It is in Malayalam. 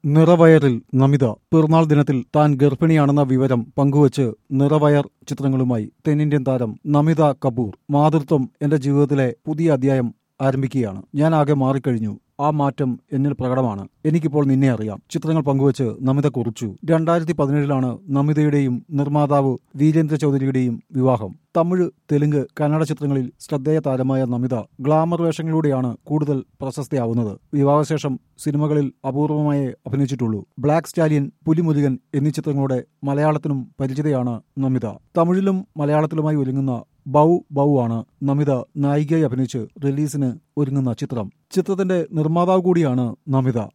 നിറവയറിൽ നമിത പിറന്നാൾ ദിനത്തിൽ താൻ ഗർഭിണിയാണെന്ന വിവരം പങ്കുവച്ച് നിറവയർ ചിത്രങ്ങളുമായി തെന്നിന്ത്യൻ താരം നമിത കപൂർ മാതൃത്വം എന്റെ ജീവിതത്തിലെ പുതിയ അധ്യായം ആരംഭിക്കുകയാണ് ഞാൻ ആകെ മാറിക്കഴിഞ്ഞു ആ മാറ്റം എന്നിൽ പ്രകടമാണ് എനിക്കിപ്പോൾ നിന്നെ അറിയാം ചിത്രങ്ങൾ പങ്കുവച്ച് നമിത കുറിച്ചു രണ്ടായിരത്തി പതിനേഴിലാണ് നമിതയുടെയും നിർമ്മാതാവ് വീരേന്ദ്ര ചൗധരിയുടെയും വിവാഹം തമിഴ് തെലുങ്ക് കന്നഡ ചിത്രങ്ങളിൽ ശ്രദ്ധേയ താരമായ നമിത ഗ്ലാമർ വേഷങ്ങളിലൂടെയാണ് കൂടുതൽ പ്രശസ്തയാവുന്നത് വിവാഹശേഷം സിനിമകളിൽ അപൂർവമായേ അഭിനയിച്ചിട്ടുള്ളൂ ബ്ലാക്ക് സ്റ്റാലിയൻ പുലിമുരുകൻ എന്നീ ചിത്രങ്ങളുടെ മലയാളത്തിനും പരിചിതയാണ് നമിത തമിഴിലും മലയാളത്തിലുമായി ഒരുങ്ങുന്ന ബൗ ബൗ ആണ് നമിത നായികയായി അഭിനയിച്ച് റിലീസിന് ഒരുങ്ങുന്ന ചിത്രം ചിത്രത്തിന്റെ നിർമ്മാതാവ് കൂടിയാണ് നമിത